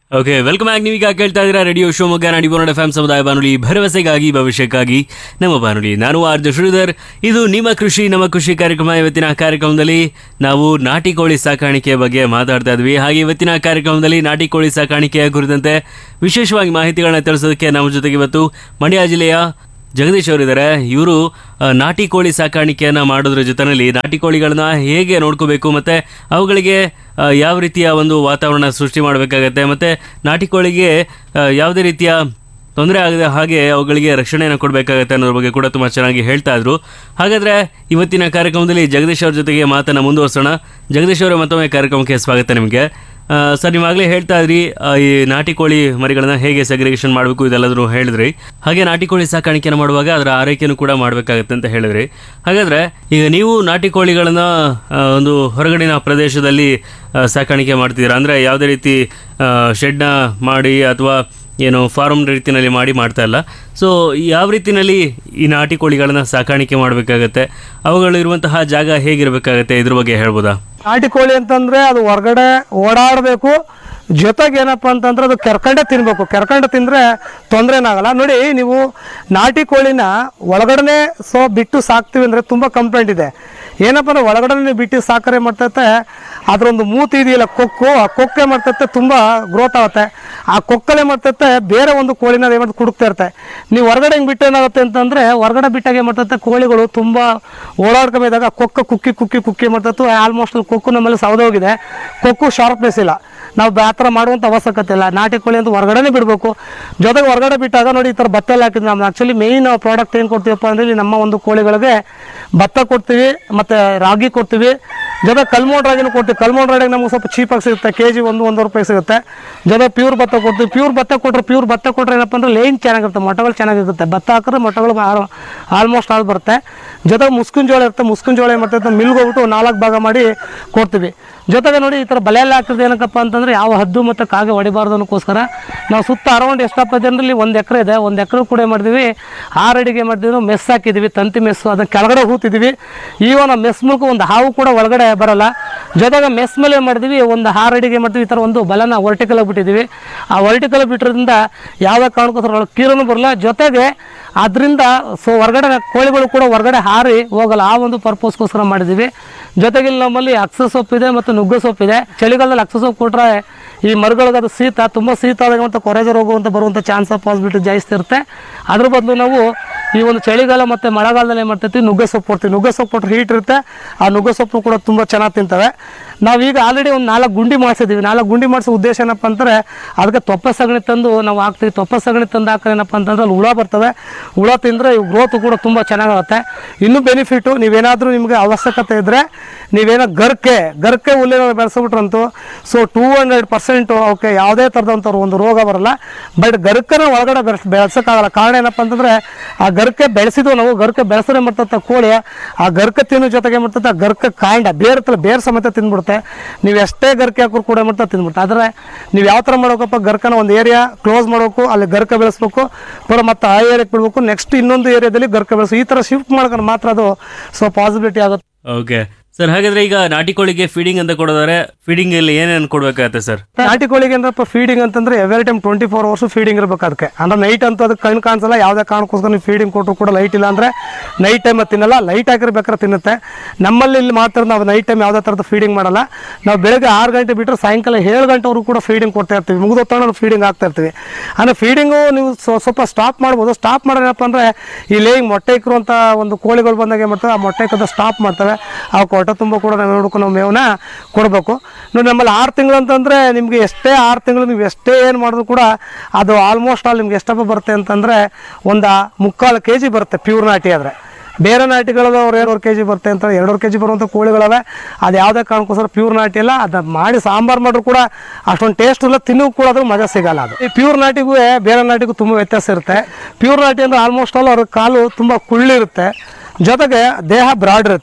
okay welcome back ನೀವೀಗ ಕೇಳ್ತಾ ಇದ್ದೀರಾ ರೇಡಿಯೋ ಶಿವಮೊಗ್ಗ ನಾಡಿ ಬೋನಡ್ ಎಫ್ ಸಮುದಾಯ ಬಾನುಲಿ ಭರವಸೆಗಾಗಿ ಭವಿಷ್ಯಕ್ಕಾಗಿ ನಮ್ಮ ಬಾನುಲಿ ನಾನು ಆರ್ ಜೆ ಶ್ರೀಧರ್ ಇದು ನಿಮ್ಮ ಕೃಷಿ ನಮ್ಮ ಕೃಷಿ ಕಾರ್ಯಕ್ರಮ ಇವತ್ತಿನ ಕಾರ್ಯಕ್ರಮದಲ್ಲಿ ನಾವು ನಾಟಿ ಕೋಳಿ ಸಾಕಾಣಿಕೆಯ ಬಗ್ಗೆ ಮಾತಾಡ್ತಾ ಇದ್ವಿ ಹಾಗೆ ಇವತ್ತಿನ ಕಾರ್ಯಕ್ರಮದಲ್ಲಿ ನಾಟಿ ಕೋಳಿ ಸಾಕಾಣಿಕೆಯ ಕುರಿತಂತೆ ವಿಶೇಷವಾಗಿ ಮಾಹಿತಿಗಳನ್ನ ತಿಳಿಸೋದಕ್ಕೆ ನಮ್ಮ ಜೊತೆಗೆ ಇವತ್ತು ಮಂಡ್ಯ ಜಿಲ್ಲೆಯ ಜಗದೀಶ್ ಅವರಿದ್ದಾರೆ ಇವರು ನಾಟಿ ಕೋಳಿ ಸಾಕಾಣಿಕೆಯನ್ನ ಮಾಡೋದ್ರ ಜೊತೆಯಲ್ಲಿ ನಾಟಿ ಕೋಳಿಗಳನ್ನ ಹೇಗೆ ನೋಡ್ಕೋಬೇಕು ಮತ್ತೆ ಅವುಗಳಿಗೆ ಆ, ಯಾವ ರೀತಿಯ ಒಂದು ವಾತಾವರಣ ಸೃಷ್ಟಿ ಮಾಡಬೇಕಾಗತ್ತೆ ಮತ್ತೆ ನಾಟಿ ಕೋಳಿಗೆ ಆ, ಯಾವುದೇ ರೀತಿಯ ತೊಂದರೆ ಆಗದೆ ಹಾಗೆ ಅವುಗಳಿಗೆ ರಕ್ಷಣೆಯನ್ನು ಕೊಡಬೇಕಾಗತ್ತೆ ಅನ್ನೋದ್ರ ಬಗ್ಗೆ ಕೂಡ ತುಂಬ ಚೆನ್ನಾಗಿ ಹೇಳ್ತಾ ಇದ್ರು ಹಾಗಾದ್ರೆ ಇವತ್ತಿನ ಕಾರ್ಯಕ್ರಮದಲ್ಲಿ ಜಗದೀಶ್ ಅವ್ರ ಜೊತೆಗೆ ಮಾತನ್ನ ಮುಂದುವರ್ಸೋಣ ಜಗದೀಶ್ ಅವರೇ ಮತ್ತೊಮ್ಮೆ ಕಾರ್ಯಕ್ರಮಕ್ಕೆ ಸ್ವಾಗತ ನಿಮಗೆ ಆ, ಸರ್ ನೀವಾಗಲೇ ಹೇಳ್ತಾ ಇದ್ರಿ ಆ, ಈ ನಾಟಿ ಕೋಳಿ ಮರಿಗಳನ್ನ ಹೇಗೆ ಸೆಗ್ರಿಗೇಷನ್ ಮಾಡಬೇಕು ಇದೆಲ್ಲದನ್ನು ಹೇಳಿದ್ರಿ ಹಾಗೆ ನಾಟಿ ಕೋಳಿ ಸಾಕಾಣಿಕೆಯನ್ನು ಮಾಡುವಾಗ ಅದರ ಆರೈಕೆಯನ್ನು ಕೂಡ ಮಾಡಬೇಕಾಗತ್ತೆ ಅಂತ ಹೇಳಿದ್ರಿ ಹಾಗಾದ್ರೆ ಈಗ ನೀವು ನಾಟಿ ಕೋಳಿಗಳನ್ನ ಆ, ಒಂದು ಹೊರಗಡಿನ ಪ್ರದೇಶದಲ್ಲಿ ಆ, ಸಾಕಾಣಿಕೆ ಮಾಡ್ತಿದ್ದೀರಾ ಅಂದ್ರೆ ಯಾವುದೇ ರೀತಿ ಶೆಡ್ನ ಮಾಡಿ ಅಥವಾ ಏನು ಫಾರ್ಮ್ ರೀತಿಯಲ್ಲಿ ಮಾಡಿ ಮಾಡ್ತಾ ಇಲ್ಲ ಸೊ ಯಾವ ರೀತಿಯಲ್ಲಿ ಈ ನಾಟಿ ಕೋಳಿಗಳನ್ನ ಸಾಕಾಣಿಕೆ ಮಾಡಬೇಕಾಗತ್ತೆ ಅವುಗಳಿರುವಂತಹ ಜಾಗ ಹೇಗಿರಬೇಕಾಗತ್ತೆ ಇದ್ರ ಬಗ್ಗೆ ಹೇಳ್ಬೋದಾ ನಾಟಿ ಕೋಳಿ ಅಂತಂದ್ರೆ ಅದು ಹೊರಗಡೆ ಓಡಾಡಬೇಕು ಜೊತೆಗೆ ಏನಪ್ಪ ಅಂತಂದ್ರೆ ಅದು ಕೆರ್ಕಂಡೆ ತಿನ್ಬೇಕು ಕೆರ್ಕಂಡೆ ತಿಂದರೆ ತೊಂದರೆ ಏನಾಗಲ್ಲ ನೋಡಿ ನೀವು ನಾಟಿ ಕೋಳಿನ ಒಳಗಡೆ ಸೊ ಬಿಟ್ಟು ಸಾಕ್ತೀವಿ ಅಂದರೆ ತುಂಬ ಕಂಪ್ಲೇಂಟ್ ಇದೆ ಏನಪ್ಪ ಅಂದ್ರೆ ಒಳಗಡೆ ಬಿಟ್ಟು ಸಾಕರೆ ಮಾಡ್ತೈತೆ ಅದರೊಂದು ಮೂತಿ ಇದೆಯಲ್ಲ ಕೊಕ್ಕು ಆ ಕೊಕ್ಕೆ ಮಾಡ್ತೈತೆ ತುಂಬ ಗ್ರೋತ್ ಆಗುತ್ತೆ ಆ ಕೊಕ್ಕಲ್ಲೇ ಮಾಡ್ತೈತೆ ಬೇರೆ ಒಂದು ಕೋಳಿನ ಏನು ಮಾಡ್ತಾ ಕುಡುಕ್ತಾ ಇರುತ್ತೆ ನೀವು ಹೊರಗಡೆ ಹಿಂಗೆ ಬಿಟ್ಟು ಏನಾಗುತ್ತೆ ಅಂತಂದರೆ ಹೊರಗಡೆ ಬಿಟ್ಟಾಗ ಏನು ಮಾಡ್ತೈತೆ ಕೋಳಿಗಳು ತುಂಬ ಓಡಾಡ್ಕೊಂಬಿದ್ದಾಗ ಕೊಕ್ಕ ಕುಕ್ಕಿ ಕುಕ್ಕಿ ಕುಕ್ಕಿ ಮಾಡ್ತೈತೆ ಆಲ್ಮೋಸ್ಟ್ ಕೊಕ್ಕು ನಮ್ಮಲ್ಲಿ ಸೌದೋಗಿದೆ ಕೊಕ್ಕು ಶಾರ್ಪ್ನೆಸ್ ಇಲ್ಲ ನಾವು ಆ ಥರ ಮಾಡುವಂಥ ಅವಶ್ಯಕತೆ ಇಲ್ಲ ನಾಟಿ ಕೋಳಿ ಅಂತ ಹೊರಗಡೆನೇ ಬಿಡಬೇಕು ಜೊತೆಗೆ ಹೊರಗಡೆ ಬಿಟ್ಟಾಗ ನೋಡಿ ಈ ಥರ ಭತ್ತ ಎಲ್ಲ ಹಾಕಿದ್ವಿ ನಮ್ದು ಆ್ಯಕ್ಚುಲಿ ಮೇಯ್ನ್ ಪ್ರಾಡಕ್ಟ್ ಏನು ಕೊಡ್ತೀವಪ್ಪ ಅಂದರೆ ಇಲ್ಲಿ ನಮ್ಮ ಒಂದು ಕೋಳಿಗಳಿಗೆ ಭತ್ತ ಕೊಡ್ತೀವಿ ಮತ್ತು ರಾಗಿ ಕೊಡ್ತೀವಿ ಜೊತೆ ಕಲ್ಮೋಡ್ ರಾಗಿನೂ ಕೊಡ್ತೀವಿ ಕಲ್ಮೋಡ್ ರಾಗಿ ನಮಗೆ ಸ್ವಲ್ಪ ಚೀಪಾಗಿ ಸಿಗುತ್ತೆ ಕೆ ಜಿ ಒಂದು ಒಂದು ರೂಪಾಯಿ ಸಿಗುತ್ತೆ ಜೊತೆ ಪ್ಯೂರ್ ಭತ್ತ ಕೊಡ್ತೀವಿ ಪ್ಯೂರ್ ಭತ್ತ ಕೊಟ್ಟರೆ ಪ್ಯೂರ್ ಭತ್ತ ಕೊಟ್ಟರೆ ಏನಪ್ಪ ಅಂದರೆ ಲೈನ್ ಚೆನ್ನಾಗಿರುತ್ತೆ ಮೊಟ್ಟಗಳು ಚೆನ್ನಾಗಿರುತ್ತೆ ಭತ್ತ ಹಾಕಿದ್ರೆ ಮೊಟ್ಟಗಳು ಆಲ್ಮೋಸ್ಟ್ ಹಾಳು ಬರುತ್ತೆ ಜೊತೆಗೆ ಮುಸ್ಕಿನ ಜೋಳ ಇರುತ್ತೆ ಮುಸ್ಕಿನ ಜೋಳ ಏನು ಮಾಡ್ತೈತೆ ಮಿಲ್ಗೆ ಹೋಗ್ಬಿಟ್ಟು ನಾಲ್ಕು ಭಾಗ ಮಾಡಿ ಕೊಡ್ತೀವಿ ಜೊತೆಗೆ ನೋಡಿ ಈ ಥರ ಬಲೆ ಎಲ್ಲ ಹಾಕಿದ್ರೆ ಏನಕ್ಕಪ್ಪ ಅಂತಂದರೆ ಯಾವ ಹದ್ದು ಮತ್ತು ಕಾಗೆ ಹೊಡಿಬಾರ್ದು ಅನ್ನೋಕ್ಕೋಸ್ಕರ ನಾವು ಸುತ್ತ ಅರೌಂಡ್ ಎಷ್ಟಪ್ಪ ಜನರಲ್ಲಿ ಒಂದು ಎಕರೆ ಇದೆ ಒಂದು ಎಕರೆ ಕೂಡ ಏನು ಮಾಡಿದ್ವಿ ಆರು ಅಡಿಗೆ ಮಾಡಿದ್ವಿ ಮೆಸ್ ಹಾಕಿದ್ವಿ ತಂತಿ ಮೆಸ್ಸು ಅದನ್ನ ಕೆಳಗಡೆ ಹೂತಿದ್ವಿ ಈವನ್ ಆ ಮೆಸ್ ಮೂಲಕ ಒಂದು ಹಾವು ಕೂಡ ಒಳಗಡೆ ಬರಲ್ಲ ಜೊತೆಗೆ ಮೆಸ್ ಮೇಲೆ ಏನು ಮಾಡಿದ್ವಿ ಒಂದು ಆರು ಅಡಿಗೆ ಮಾಡ್ತೀವಿ ಈ ಥರ ಒಂದು ಬಲನ ವರ್ಟಿಕಲ್ ಬಿಟ್ಟಿದ್ದೀವಿ ಆ ವರ್ಟಿಕಲ್ ಬಿಟ್ಟಿರೋದ್ರಿಂದ ಯಾವುದೇ ಕಾರಣಕ್ಕೋಸ್ಕರ ಒಳಗೆ ಕೀರನು ಬರಲ್ಲ ಜೊತೆಗೆ ಅದರಿಂದ ಸೊ ಹೊರಗಡೆ ಕೋಳಿಗಳು ಕೂಡ ಹೊರಗಡೆ ಹಾರಿ ಹೋಗಲ್ಲ ಆ ಒಂದು ಪರ್ಪಸ್ಗೋಸ್ಕರ ಮಾಡಿದ್ದೀವಿ ಜೊತೆಗೆ ಇಲ್ಲಿ ನಮ್ಮಲ್ಲಿ ಅಕ್ಸ ಸೊಪ್ಪು ಇದೆ ಮತ್ತು ನುಗ್ಗೆ ಸೊಪ್ಪು ಇದೆ ಚಳಿಗಾಲದಲ್ಲಿ ಅಕ್ಸ ಸೊಪ್ಪು ಕೊಟ್ಟರೆ ಈ ಮರಗಳಿಗೆ ಅದು ಶೀತ ತುಂಬ ಶೀತ ಆದಾಗ ಮತ್ತು ಕೊರೆಜ ರೋಗ ಅಂತ ಬರುವಂಥ ಚಾನ್ಸ್ ಆಫ್ ಪಾಸಿಬಿಲಿಟಿ ಜಾಸ್ತಿ ಇರುತ್ತೆ ಅದ್ರ ಬದಲು ನಾವು ಈ ಒಂದು ಚಳಿಗಾಲ ಮತ್ತು ಮಳೆಗಾಲದಲ್ಲಿ ಏನು ಮಾಡ್ತೀವಿ ನುಗ್ಗೆ ಸೊಪ್ಪು ಕೊಡ್ತೀವಿ ನುಗ್ಗೆ ಸೊಪ್ಪು ಕೊಟ್ಟರೆ ಹೀಟ್ ಇರುತ್ತೆ ಆ ನುಗ್ಗೆ ಸೊಪ್ಪು ಕೂಡ ತುಂಬ ಚೆನ್ನಾಗಿ ತಿಂತವೆ ನಾವೀಗ ಆಲ್ರೆಡಿ ಒಂದು ನಾಲ್ಕು ಗುಂಡಿ ಮಾಡಿಸಿದ್ದೀವಿ ನಾಲ್ಕು ಗುಂಡಿ ಮಾಡಿಸೋ ಉದ್ದೇಶ ಏನಪ್ಪ ಅಂದರೆ ಅದಕ್ಕೆ ತೊಪ್ಪೆ ಸಗಣಿ ತಂದು ನಾವು ಹಾಕ್ತೀವಿ ತೊಪ್ಪೆ ಸಗಣಿ ತಂದು ಹಾಕಿದ್ರೆ ಏನಪ್ಪ ಅಂತಂದ್ರೆ ಅಲ್ಲಿ ಹುಳ ಬರ್ತವೆ ಹುಳ ತಿಂದರೆ ಇವು ಗ್ರೋತ್ ಕೂಡ ತುಂಬ ಚೆನ್ನಾಗಾಗುತ್ತೆ ಇನ್ನೂ ಬೆನಿಫಿಟು ನೀವೇನಾದರೂ ನಿಮಗೆ ಅವಶ್ಯಕತೆ ಇದ್ದರೆ ನೀವೇನೋ ಗರ್ಕೆ ಗರ್ಕೆ ಹುಲ್ಲಿನ ಬೆಳೆಸ್ಬಿಟ್ರಂತೂ ಸೊ ಟೂ ಹಂಡ್ರೆಡ್ ಪರ್ಸೆಂಟು ಅವಕ್ಕೆ ಯಾವುದೇ ಥರದಂಥ ಒಂದು ರೋಗ ಬರಲ್ಲ ಬಟ್ ಗರ್ಕನ ಒಳಗಡೆ ಬೆಳೆಸ್ ಬೆಳೆಸೋಕ್ಕಾಗಲ್ಲ ಕಾರಣ ಏನಪ್ಪ ಅಂತಂದರೆ ಆ ಗರ್ಕೆ ಬೆಳೆಸಿದ್ವು ನಾವು ಗರ್ಕೆ ಬೆಳೆಸಿದ್ರೆ ಮಾಡ್ತತ್ತ ಕೋಳಿ ಆ ಗರ್ಕೆ ತಿನ್ನೋ ಜೊತೆಗೆ ಮಾಡ್ತದೆ ಆ ಗರ್ಕೆ ಕಾಂಡ ಬೇರೆ ತರ ಬೇರೆ ಸಮೇತ ತಿಂದ್ಬಿಡುತ್ತೆ ನೀವು ಎಷ್ಟೇ ಗರ್ಕೆ ಹಾಕೋರು ಕೂಡ ಮಾಡ್ತಾ ತಿಂದ್ಬಿಡುತ್ತೆ ಆದರೆ ನೀವು ಯಾವ ಥರ ಮಾಡ್ಬೇಕಪ್ಪ ಗರ್ಕನ ಒಂದು ಏರಿಯಾ ಕ್ಲೋಸ್ ಮಾಡಬೇಕು ಅಲ್ಲಿ ಗರ್ಕೆ ಬೆಳೆಸ್ಬೇಕು ಪುರ ಮತ್ತೆ ಆ ಏರಿಯಾಕ್ಕೆ ಬಿಡಬೇಕು ನೆಕ್ಸ್ಟ್ ಇನ್ನೊಂದು ಏರಿಯಾದಲ್ಲಿ ಗರ್ಕೆ ಬೆಳೆಸು ಈ ಥರ ಶಿಫ್ಟ್ ಮಾಡ್ಕೊಂಡು ಮಾತ್ರ ಅದು ಸೊ ಪಾಸಿಬಿಲಿಟಿ ಆಗುತ್ತೆ ಓಕೆ ಸರ್ ಹಾಗಾದ್ರೆ ಈಗ ನಾಟಿ ಕೋಳಿಗೆ ಫೀಡಿಂಗ್ ಅಂತ ಕೊಡೋದಾದ್ರೆ ಫೀಡಿಂಗ್ ಅಲ್ಲಿ ಏನೇನು ಕೊಡ್ಬೇಕಾಗತ್ತೆ ಸರ್ ನಾಟಿ ಕೋಳಿಗೆ ಏನಪ್ಪ ಫೀಡಿಂಗ್ ಅಂತಂದ್ರೆ every time twenty four hours feeding ಇರ್ಬೇಕು ಅದಕ್ಕೆ ಅಂದ್ರೆ ನೈಟ್ ಅಂತೂ ಅದಕ್ಕೆ ಕಣ್ಣು ಕಾಣಿಸಲ್ಲ ಯಾವುದೇ ಕಾರಣಕ್ಕೋಸ್ಕರ ನೀವು ಫೀಡಿಂಗ್ ಕೊಟ್ಟರು ಕೂಡ ಲೈಟ್ ಇಲ್ಲ ಅಂದ್ರೆ ನೈಟ್ ಟೈಮ್ ತಿನ್ನಲ್ಲ ಲೈಟ್ ಹಾಕಿರ್ಬೇಕಾದ್ರೆ ತಿನ್ನುತ್ತೆ ನಮ್ಮಲ್ಲಿ ಇಲ್ಲಿ ಮಾತ್ರ ನಾವು ನೈಟ್ ಟೈಮ್ ಯಾವುದೇ ಥರದ ಫೀಡಿಂಗ್ ಮಾಡಲ್ಲ ನಾವು ಬೆಳಗ್ಗೆ ಆರು ಗಂಟೆ ಬಿಟ್ಟರೆ ಸಾಯಂಕಾಲ ಏಳು ಗಂಟೆವರೆಗೂ ಕೂಡ ಫೀಡಿಂಗ್ ಕೊಡ್ತಾ ಇರ್ತೀವಿ ಮುಗಿದೊತ್ತಣ ನಾವು ಫೀಡಿಂಗ್ ಆಗ್ತಾ ಇರ್ತೀವಿ ಅಂದರೆ ಫೀಡಿಂಗು ನೀವು ಸ್ವ- ಸ್ವಲ್ಪ ಸ್ಟಾಪ್ ಮಾಡ್ಬೋದು ಸ್ಟಾಪ್ ಮಾಡೋದೇನಪ್ಪ ಅಂದರೆ ಈ ಲೇಯಿಂಗ್ ಮೊಟ್ಟೆ ಇಕ್ಕಿರುವಂಥ ಒಂದು ಕೋಳಿಗಳು ಬಂದಾಗ ಏನು ಮಾಡ್ತವೆ ಆ ಮೊಟ್ಟೆ ಕದ ಸ್ಟಾಪ್ ಮಾಡ್ತವೆ ಆ ಹೊಟ್ಟೆ ತುಂಬ ಕೂಡ ನಾವು ನೋಡ್ಕೊಂಡು ನಾವು ಮೇವನ್ನ ಕೊಡಬೇಕು ನೋಡಿ ನಮ್ಮಲ್ಲಿ ಆರು ತಿಂಗಳು ಅಂತಂದರೆ ನಿಮಗೆ ಎಷ್ಟೇ ಆರು ತಿಂಗಳು ನೀವು ಎಷ್ಟೇ ಏನು ಮಾಡಿದ್ರು ಕೂಡ ಅದು ಆಲ್ಮೋಸ್ಟ್ ಆಲ್ ನಿಮ್ಗೆ ಎಷ್ಟಪ್ಪ ಬರುತ್ತೆ ಅಂತಂದರೆ ಒಂದು ಮುಕ್ಕಾಲು ಕೆ ಜಿ ಬರುತ್ತೆ ಪ್ಯೂರ್ ನಾಟಿ ಆದರೆ ಬೇರೆ ನಾಟಿಗಳದ ಅವ್ರು ಎರಡೂವರೆ ಕೆ ಜಿ ಬರುತ್ತೆ ಅಂತ ಎರಡೂವರೆ ಕೆ ಜಿ ಬರುವಂಥ ಕೋಳಿಗಳವೆ ಅದು ಯಾವುದೇ ಕಾರಣಕ್ಕೋಸ್ಕರ ಪ್ಯೂರ್ ನಾಟಿ ಅಲ್ಲ ಅದನ್ನ ಮಾಡಿ ಸಾಂಬಾರು ಮಾಡಿದ್ರು ಕೂಡ ಅಷ್ಟೊಂದು ಟೇಸ್ಟ್ ಇಲ್ಲ ತಿನ್ನೂ ಕೂಡ ಅದ್ರ ಮಜಾ ಸಿಗಲ್ಲ ಅದು ಈ ಪ್ಯೂರ್ ನಾಟಿಗೂ ಬೇರೆ ನಾಟಿಗೂ ತುಂಬ ವ್ಯತ್ಯಾಸ ಇರುತ್ತೆ ಪ್ಯೂರ್ ನಾಟಿ ಅಂದರೆ ಆಲ್ಮೋಸ್ಟ್ ಆಲ್ ಅವ್ರ ಕಾಲು ತುಂಬ ಕುಳ್ಳಿರುತ್ತೆ ಜೊತೆಗೆ ದೇಹ ಬ್ರಾಡ್ ಇರುತ್ತೆ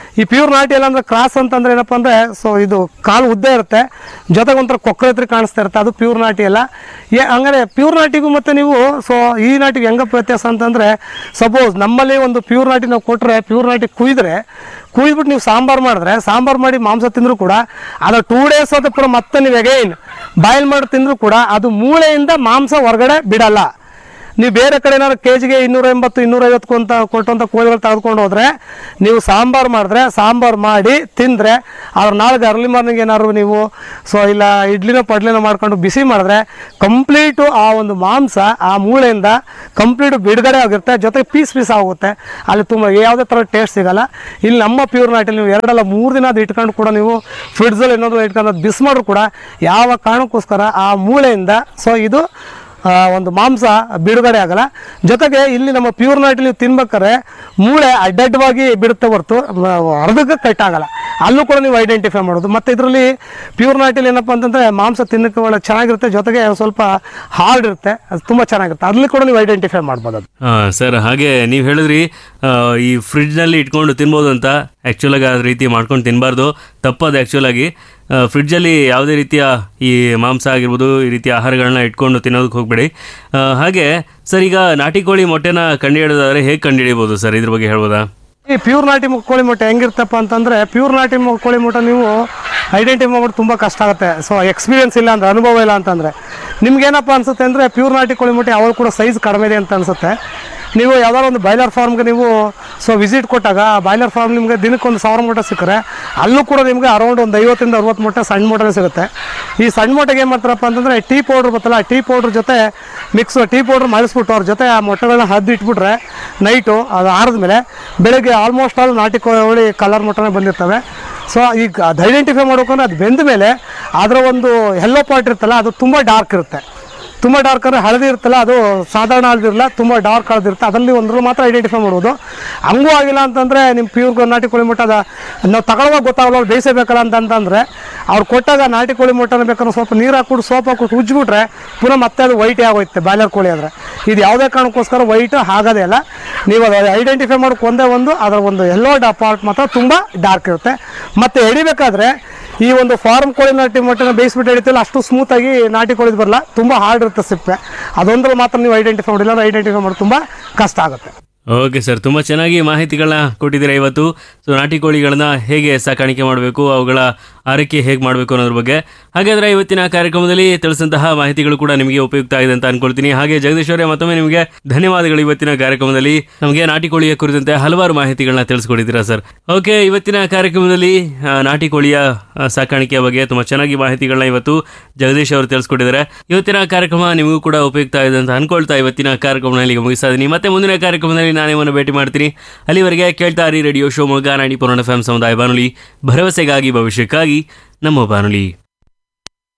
ಈ ಪ್ಯೂರ್ ನಾಟಿ ಎಲ್ಲ ಅಂದ್ರೆ ಕ್ರಾಸ್ ಅಂತಂದ್ರೆ ಏನಪ್ಪ ಅಂದ್ರೆ ಸೊ ಇದು ಕಾಲು ಉದ್ದ ಇರುತ್ತೆ ಜೊತೆಗೆ ಒಂಥರ ಕೊಕ್ಕಳತ್ರಿ ಕಾಣಿಸ್ತಾ ಇರುತ್ತೆ ಅದು ಪ್ಯೂರ್ ನಾಟಿ ಅಲ್ಲ ಏ ಹಂಗಾರೆ ಪ್ಯೂರ್ ನಾಟಿಗೂ ಮತ್ತೆ ನೀವು ಸೊ ಈ ನಾಟಿಗೆ ಹೆಂಗಪ್ಪ ವ್ಯತ್ಯಾಸ ಅಂತಂದ್ರೆ ಸಪೋಸ್ ನಮ್ಮಲ್ಲಿ ಒಂದು ಪ್ಯೂರ್ ನಾಟಿ ನಾವು ಕೊಟ್ಟರೆ ಪ್ಯೂರ್ ನಾಟಿ ಕುಯ್ದ್ರೆ ಕುಯ್ದ್ಬಿಟ್ಟು ನೀವು ಸಾಂಬಾರು ಮಾಡಿದ್ರೆ ಸಾಂಬಾರು ಮಾಡಿ ಮಾಂಸ ತಿಂದರೂ ಕೂಡ ಅದು ಟೂ ಡೇಸ್ ಆದ ಪುರ ಮತ್ತೆ ನೀವು ಅಗೈನ್ ಬಾಯ್ಲ್ ಮಾಡಿ ತಿಂದರೂ ಕೂಡ ಅದು ಮೂಳೆಯಿಂದ ಮಾಂಸ ಹೊರಗಡೆ ಬಿಡಲ್ಲ ನೀವು ಬೇರೆ ಕಡೆ ಏನಾದ್ರು ಕೆ ಜಿಗೆ ಇನ್ನೂರ ಎಂಬತ್ತು ಇನ್ನೂರೈವತ್ತು ಅಂತ ಕೊಟ್ಟಂಥ ಕೋಳಿಗಳು ತೆಗೆದುಕೊಂಡು ಹೋದ್ರೆ ನೀವು ಸಾಂಬಾರು ಮಾಡಿದ್ರೆ ಸಾಂಬಾರು ಮಾಡಿ ತಿಂದರೆ ಅವ್ರ ನಾಳೆಗೆ ಅರ್ಲಿ ಮಾರ್ನಿಂಗ್ ಏನಾದ್ರು ನೀವು ಸೊ ಇಲ್ಲ ಇಡ್ಲಿನ ಪಡ್ಲಿನ ಮಾಡ್ಕೊಂಡು ಬಿಸಿ ಮಾಡಿದ್ರೆ ಕಂಪ್ಲೀಟು ಆ ಒಂದು ಮಾಂಸ ಆ ಮೂಳೆಯಿಂದ ಕಂಪ್ಲೀಟು ಬಿಡುಗಡೆ ಆಗಿರುತ್ತೆ ಜೊತೆಗೆ ಪೀಸ್ ಪೀಸ್ ಆಗುತ್ತೆ ಅಲ್ಲಿ ತುಂಬ ಯಾವುದೇ ಥರ ಟೇಸ್ಟ್ ಸಿಗಲ್ಲ ಇಲ್ಲಿ ನಮ್ಮ ಪ್ಯೂರ್ ನಾಟಲ್ಲಿ ನೀವು ಎರಡಲ್ಲ ಮೂರು ದಿನ ಅದು ಇಟ್ಕೊಂಡು ಕೂಡ ನೀವು ಫ್ರಿಡ್ಜಲ್ಲಿ ಏನಾದರೂ ಇಟ್ಕೊಂಡು ಅದು ಬಿಸಿ ಮಾಡಿದ್ರು ಕೂಡ ಯಾವ ಕಾರಣಕ್ಕೋಸ್ಕರ ಆ ಮೂಳೆಯಿಂದ ಸೊ ಇದು ಆ, ಒಂದು ಮಾಂಸ ಬಿಡುಗಡೆ ಆಗಲ್ಲ ಜೊತೆಗೆ ಇಲ್ಲಿ ನಮ್ಮ ಪ್ಯೂರ್ ನಾಟಿ ನೀವು ತಿನ್ಬೇಕಾದ್ರೆ ಮೂಳೆ ಅಡ್ಡಡ್ಡವಾಗಿ ಬಿಡುತ್ತೆ ಹೊರತು ಮ- ಅರ್ಧಕ್ಕೆ ಕಟ್ ಆಗಲ್ಲ ಅಲ್ಲೂ ಕೂಡ ನೀವು ಐಡೆಂಟಿಫೈ ಮಾಡೋದು ಮತ್ತು ಇದರಲ್ಲಿ ಪ್ಯೂರ್ ನಾಟಿಲಿ ಏನಪ್ಪ ಅಂತಂದರೆ ಮಾಂಸ ತಿನ್ನಕ್ಕೆ ಒಳ್ಳೆ ಚೆನ್ನಾಗಿರುತ್ತೆ ಜೊತೆಗೆ ಒಂದ್ ಸ್ವಲ್ಪ ಹಾರ್ಡ್ ಇರುತ್ತೆ ಅದು ತುಂಬ ಚೆನ್ನಾಗಿರುತ್ತೆ ಅಲ್ಲಿ ಕೂಡ ನೀವು ಐಡೆಂಟಿಫೈ ಮಾಡ್ಬೋದು ಅದು ಹಾಂ ಸರ್ ಹಾಗೆ ನೀವು ಹೇಳಿದ್ರಿ ಆ, ಈ ಫ್ರಿಡ್ಜ್ನಲ್ಲಿ ಇಟ್ಕೊಂಡು ತಿನ್ಬೋದು ಅಂತ ಆ್ಯಕ್ಚುಲಾಗಿ ಆ ರೀತಿ ಮಾಡ್ಕೊಂಡು ತಿನ್ನಬಾರ್ದು ತಪ್ಪದು ಆ್ಯಕ್ಚುಲಾಗಿ ಫ್ರಿಡ್ಜಲ್ಲಿ ಯಾವುದೇ ರೀತಿಯ ಈ ಮಾಂಸ ಆಗಿರ್ಬೋದು ಈ ರೀತಿಯ ಆಹಾರಗಳನ್ನ ಇಟ್ಕೊಂಡು ತಿನ್ನೋದಕ್ಕೆ ಹೋಗಬೇಡಿ ಹಾಗೆ ಸರ್ ಈಗ ನಾಟಿ ಕೋಳಿ ಮೊಟ್ಟೆನ ಕಂಡುಹಿಡಿದಾದ್ರೆ ಹೇಗೆ ಕಂಡುಹಿಡಿಬೋದು ಸರ್ ಇದ್ರ ಬಗ್ಗೆ ಹೇಳ್ಬೋದಾ ಈ ಪ್ಯೂರ್ ನಾಟಿ ಮು- ಕೋಳಿ ಮೊಟ್ಟೆ ಹೆಂಗಿರ್ತಪ್ಪ ಅಂತಂದ್ರೆ ಪ್ಯೂರ್ ನಾಟಿ ಮು- ಕೋಳಿ ಮೊಟ್ಟೆ ನೀವು ಐಡೆಂಟಿಫೈ ಮಾಡೋದು ತುಂಬ ಕಷ್ಟ ಆಗುತ್ತೆ ಸೊ ಎಕ್ಸ್ಪೀರಿಯನ್ಸ್ ಇಲ್ಲ ಅಂದ್ರೆ ಅನುಭವ ಇಲ್ಲ ಅಂತಂದ್ರೆ ನಿಮ್ಗೆ ಏನಪ್ಪ ಅನ್ಸುತ್ತೆ ಅಂದ್ರೆ ಪ್ಯೂರ್ ನಾಟಿ ಕೋಳಿ ಮೊಟ್ಟೆ ಯಾವಾಗ ಕೂಡ ಸೈಜ್ ಕಡಿಮೆ ಇದೆ ಅಂತ ಅನ್ಸುತ್ತೆ ನೀವು ಯಾವ್ದಾದ್ರು ಒಂದು ಬಾಯ್ಲರ್ ಫಾರ್ಮ್ಗೆ ನೀವು ಸೊ ವಿಸಿಟ್ ಕೊಟ್ಟಾಗ ಆ ಬಾಯ್ಲರ್ ಫಾರ್ಮ್ ನಿಮಗೆ ದಿನಕ್ಕೊಂದು ಸಾವಿರ ಮೊಟ್ಟೆ ಸಿಕ್ಕರೆ ಅಲ್ಲೂ ಕೂಡ ನಿಮಗೆ ಅರೌಂಡ್ ಒಂದು ಐವತ್ತರಿಂದ ಅರವತ್ತು ಮೊಟ್ಟೆ ಸಣ್ಣ ಮೊಟ್ಟೆ ಸಿಗುತ್ತೆ ಈ ಸಣ್ಣ ಮೊಟ್ಟೆಗೆ ಏನು ಮಾಡ್ತಾರಪ್ಪ ಅಂತಂದರೆ ಟೀ ಪೌಡ್ರ್ ಬತ್ತಲ್ಲ ಟೀ ಪೌಡ್ರ್ ಜೊತೆ ಮಿಕ್ಸ್ ಟೀ ಪೌಡ್ರ್ ಮಾಡಿಸ್ಬಿಟ್ಟು ಅವ್ರ ಜೊತೆ ಆ ಮೊಟ್ಟೆಗಳನ್ನ ಹದ್ದು ಇಟ್ಬಿಟ್ರೆ ನೈಟು ಅದು ಆರಿದ್ಮೇಲೆ ಬೆಳಗ್ಗೆ ಆಲ್ಮೋಸ್ಟ್ ಆಲ್ ನಾಟಿ ಕೋಳಿ ಕಲರ್ ಮೊಟ್ಟೆನೇ ಬಂದಿರ್ತವೆ ಸೊ ಈಗ ಅದು ಐಡೆಂಟಿಫೈ ಮಾಡ್ಬೇಕಂದ್ರೆ ಅದು ಬೆಂದ ಮೇಲೆ ಅದರ ಒಂದು ಎಲ್ಲೋ ಪಾರ್ಟ್ ಇರುತ್ತಲ್ಲ ಅದು ತುಂಬ ಡಾರ್ಕ್ ಇರುತ್ತೆ ತುಂಬ ಡಾರ್ಕ್ ಅಂದರೆ ಹಳದಿ ಇರುತ್ತಲ್ಲ ಅದು ಸಾಧಾರಣ ಹಳದಿರಲ್ಲ ತುಂಬ ಡಾರ್ಕ್ ಹಳದಿರುತ್ತೆ ಅದರಲ್ಲಿ ಒಂದ್ರಲ್ಲಿ ಮಾತ್ರ ಐಡೆಂಟಿಫೈ ಮಾಡ್ಬೋದು ಹಂಗೂ ಆಗಿಲ್ಲ ಅಂತಂದರೆ ನಿಮ್ಮ ಪ್ಯೂರ್ ನಾಟಿ ಕೋಳಿ ಮೊಟ್ಟದ ನಾವು ತಗೊಳ್ಳುವಾಗ ಗೊತ್ತಾಗಲ್ಲ ಅವ್ರು ಬೇಯಿಸಬೇಕಲ್ಲ ಅಂತ ಅಂತಂದರೆ ಅವ್ರು ಕೊಟ್ಟಾಗ ನಾಟಿ ಕೋಳಿ ಮೊಟ್ಟನ ಬೇಕಾದ್ರೆ ಸ್ವಲ್ಪ ನೀರು ಹಾಕ್ಬಿಟ್ಟು ಸೋಪ್ ಹಾಕ್ಬಿಟ್ಟು ಉಜ್ಜಿಬಿಟ್ರೆ ಪುನಃ ಮತ್ತೆ ಅದು ವೈಟೇ ಆಗೋಯ್ತೆ ಬಾಯ್ಲರ್ ಕೋಳಿ ಆದರೆ ಇದು ಯಾವುದೇ ಕಾರಣಕ್ಕೋಸ್ಕರ ವೈಟ್ ಆಗೋದೇ ಇಲ್ಲ ನೀವು ಅದು ಐಡೆಂಟಿಫೈ ಮಾಡೋಕೆ ಒಂದೇ ಒಂದು ಅದರ ಒಂದು ಎಲ್ಲೋ ಡಾ ಪಾರ್ಟ್ ಮಾತ್ರ ತುಂಬ ಡಾರ್ಕ್ ಇರುತ್ತೆ ಮತ್ತು ಎಡಿಬೇಕಾದ್ರೆ ಈ ಒಂದು ಫಾರ್ಮ್ ಕೋಳಿ ನಾಟಿ ಮೊಟ್ಟೆನ ಬೇಯಿಸ್ಬಿಟ್ಟು ಹಿಡಿತಿಲ್ಲ ಅಷ್ಟು ಸ್ಮೂತಾಗಿ ನಾಟಿ ಕೋಳಿದು ಬರಲ್ಲ ತುಂಬ ಹಾರ್ಡ್ ಇರುತ್ತೆ ಸಿಪ್ಪೆ ಅದೊಂದ್ರಲ್ಲಿ ಮಾತ್ರ ನೀವು ಐಡೆಂಟಿಫೈ ಮಾಡಿಲ್ಲ ಐಡೆಂಟಿಫೈ ಮಾಡೋದು ತುಂಬ ಕಷ್ಟ ಆಗುತ್ತೆ ಓಕೆ ಸರ್ ತುಂಬ ಚೆನ್ನಾಗಿ ಮಾಹಿತಿಗಳನ್ನ ಕೊಟ್ಟಿದ್ದೀರಾ ಇವತ್ತು ಸೊ ನಾಟಿ ಕೋಳಿಗಳನ್ನ ಹೇಗೆ ಸಾಕಾಣಿಕೆ ಮಾಡಬೇಕು ಅವುಗಳ ಆರೈಕೆ ಹೇಗೆ ಮಾಡಬೇಕು ಅನ್ನೋದ್ರ ಬಗ್ಗೆ ಹಾಗಾದ್ರೆ ಇವತ್ತಿನ ಕಾರ್ಯಕ್ರಮದಲ್ಲಿ ತಿಳಿಸಿದಂತಹ ಮಾಹಿತಿಗಳು ಕೂಡ ನಿಮಗೆ ಉಪಯುಕ್ತ ಆಗಿದೆ ಅಂತ ಅನ್ಕೊಳ್ತೀನಿ ಹಾಗೆ ಜಗದೀಶ್ ಅವರೇ ಮತ್ತೊಮ್ಮೆ ನಿಮಗೆ ಧನ್ಯವಾದಗಳು ಇವತ್ತಿನ ಕಾರ್ಯಕ್ರಮದಲ್ಲಿ ನಮಗೆ ನಾಟಿ ಕೋಳಿಯ ಕುರಿತಂತೆ ಹಲವಾರು ಮಾಹಿತಿಗಳನ್ನ ತಿಳಿಸ್ಕೊಟ್ಟಿದ್ದೀರಾ ಸರ್ ಓಕೆ ಇವತ್ತಿನ ಕಾರ್ಯಕ್ರಮದಲ್ಲಿ ಆ, ನಾಟಿ ಕೋಳಿಯ ಆ, ಸಾಕಾಣಿಕೆಯ ಬಗ್ಗೆ ತುಂಬ ಚೆನ್ನಾಗಿ ಮಾಹಿತಿಗಳನ್ನ ಇವತ್ತು ಜಗದೀಶ್ ಅವರು ತಿಳಿಸ್ಕೊಟ್ಟಿದ್ದಾರೆ ಇವತ್ತಿನ ಕಾರ್ಯಕ್ರಮ ನಿಮಗೂ ಕೂಡ ಉಪಯುಕ್ತ ಆಗಿದೆ ಅಂತ ಅನ್ಕೊಳ್ತಾ ಇವತ್ತಿನ ಕಾರ್ಯಕ್ರಮನ ಇಲ್ಲಿಗೆ ಮುಗಿಸ್ತಾ ಇದ್ದೀನಿ ಮತ್ತೆ ಮುಂದಿನ ಕಾರ್ಯಕ್ರಮದಲ್ಲಿ ನಾನು ನಿಮ್ಮನ್ನು ಭೇಟಿ ಮಾಡ್ತೀನಿ ಅಲ್ಲಿವರೆಗೆ ಕೇಳ್ತಾ ಇರಿ ರೇಡಿಯೋ ಶಿವಮೊಗ್ಗ ನಾಡಿ ಪುರಾಣ ಎಫ್ ಸಮುದಾಯ ಬಾನುಲಿ ಭರವಸೆಗಾಗಿ ಭವಿಷ್ಯಕ್ಕಾಗಿ ನಮ್ಮ ಬಾನುಲಿ